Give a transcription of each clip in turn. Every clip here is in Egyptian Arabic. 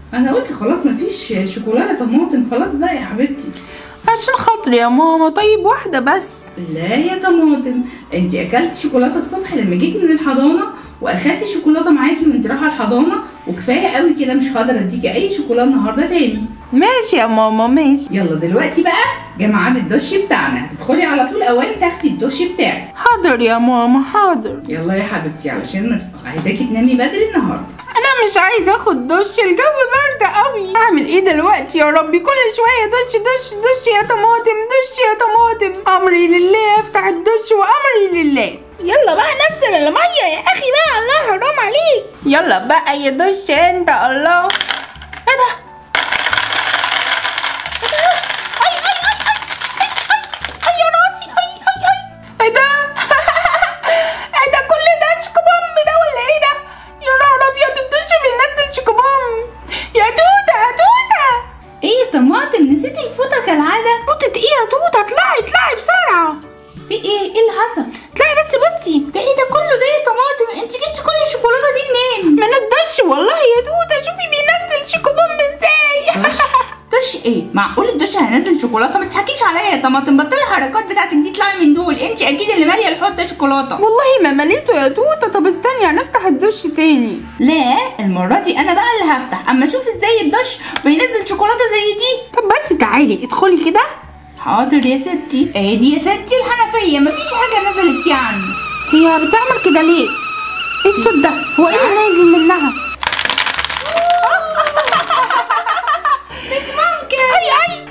انا قلت خلاص مفيش شوكولاته طماطم خلاص بقى يا حبيبتي عشان خاطري يا ماما طيب واحدة بس لا يا طماطم انت اكلت شوكولاته الصبح لما جيتي من الحضانه واخدتي شوكولاته معاكي وانت رايحه الحضانه وكفايه قوي كده مش هقدر اديكي اي شوكولاته النهارده تاني ماشي يا ماما ماشي يلا دلوقتي بقى جه ميعاد الدش بتاعنا هتدخلي على طول اوان تاخدي الدش بتاعك حاضر يا ماما حاضر يلا يا حبيبتي علشان ما- عايزاكي تنامي بدري النهارده انا مش عايزه اخد دش الجو برد قوي اعمل ايه دلوقتي يا ربي كل شويه دش دش دش يا طماطم دش يا طماطم امري لله افتح الدش وامري لله يلا بقى نزل الميه يا اخي بقى الله حرام عليك يلا بقى يا دش انت الله ايه ده إيه ده؟ أي أي أي أي أي أي أي يا راسي أي أي أي إيه ده؟ إيه ده كل ده شكوبوم ده ولا إيه ده؟ يا نهار أبيض الدش بينزل شكوبوم يا توتة يا توتة ايه يا طماطم نسيتي الفوطه كالعاده توتة إيه يا توتة اطلعي اطلعي بسرعة في ايه ايه اللي حصل اطلعي بس بصي ده ايه ده كله ده يا طماطم انت جبتي كل الشوكولاته دي منين من الدش والله يا توتة شوفي بينزل شكوبوم ازاي دش دش ايه معقول الدش هينزل شوكولاته ما تضحكيش عليا يا طماطم بطلي الحركات بتاعتك دي اطلعي من دول انت اكيد اللي ماليه الحوض ده شوكولاته والله ما مليته يا توتة طب استني هنفتح الدش تاني لا المره دي انا بقى اللي هفتح اما اشوف ازاي الدش بينزل شوكولاته زي دي طب بس تعالي ادخلي كده حاضر يا ستي اهي دي يا ستي الحنفيه مفيش حاجه نزلت يعني هي بتعمل كده ليه؟ ايه الصوت ده؟ هو ايه اللي نازل منها؟ مش ممكن اي اي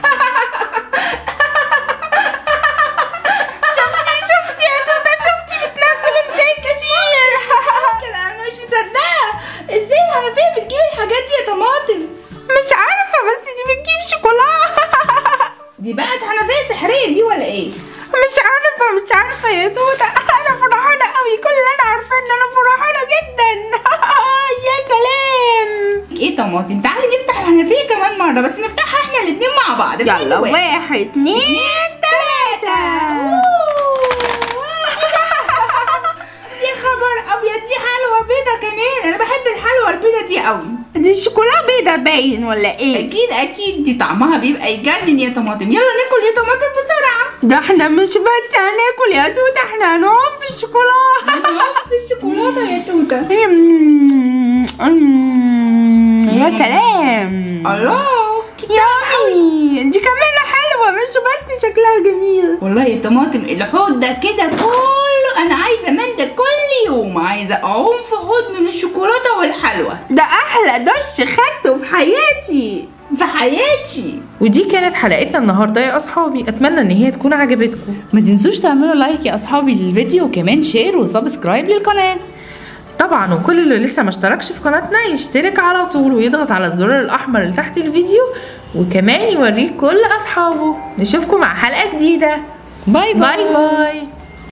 شفتي شفتي يا توتة شفتي بتنزل ازاي كتير كده انا مش مصدقه ازاي الحنفيه بتجيب الحاجات دي يا طماطم مش عارفة بس دي بتجيب شوكولاته دي بقت حنفيه سحريه دي ولا ايه مش عارفة مش عارفة يا توتة انا فرحانة قوي كل اللي انا عارفاه ان انا فرحانة جدا يا سلام ايه طماطم تعالي نفتح الحنفيه كمان مره بس نفتحها احنا الاتنين مع بعض يلا واحد واحد اتنين تلاتة يا خبر ابيض دي حلوه بيضه كمان انا بحب الحلوه البيضه دي قوي دي شوكولا بيضة باين ولا ايه؟ اكيد اكيد دي طعمها بيبقى يجنن يا طماطم يلا ناكل يا طماطم بسرعه ده احنا مش بس هناكل يا توتة احنا هنعوم في الشوكولا في الشوكولاته يا توته أمم، أمم، يا سلام الله يامي دي كمان حلوة مش بس شكلها جميل والله يا طماطم الحوض ده كده كله انا عايزه من ده كل يوم عايزه اعوم في حوض من الشوكولاته والحلوى ده احلى دش خدته في حياتي في حياتي ودي كانت حلقتنا النهارده يا اصحابي اتمنى ان هي تكون عجبتكم ما تنسوش تعملوا لايك يا اصحابي للفيديو وكمان شير وسبسكرايب للقناه طبعا وكل اللي لسه ما اشتركش في قناتنا يشترك على طول ويضغط على الزرار الاحمر اللي تحت الفيديو وكمان يوريه كل اصحابه نشوفكم مع حلقه جديده باي باي باي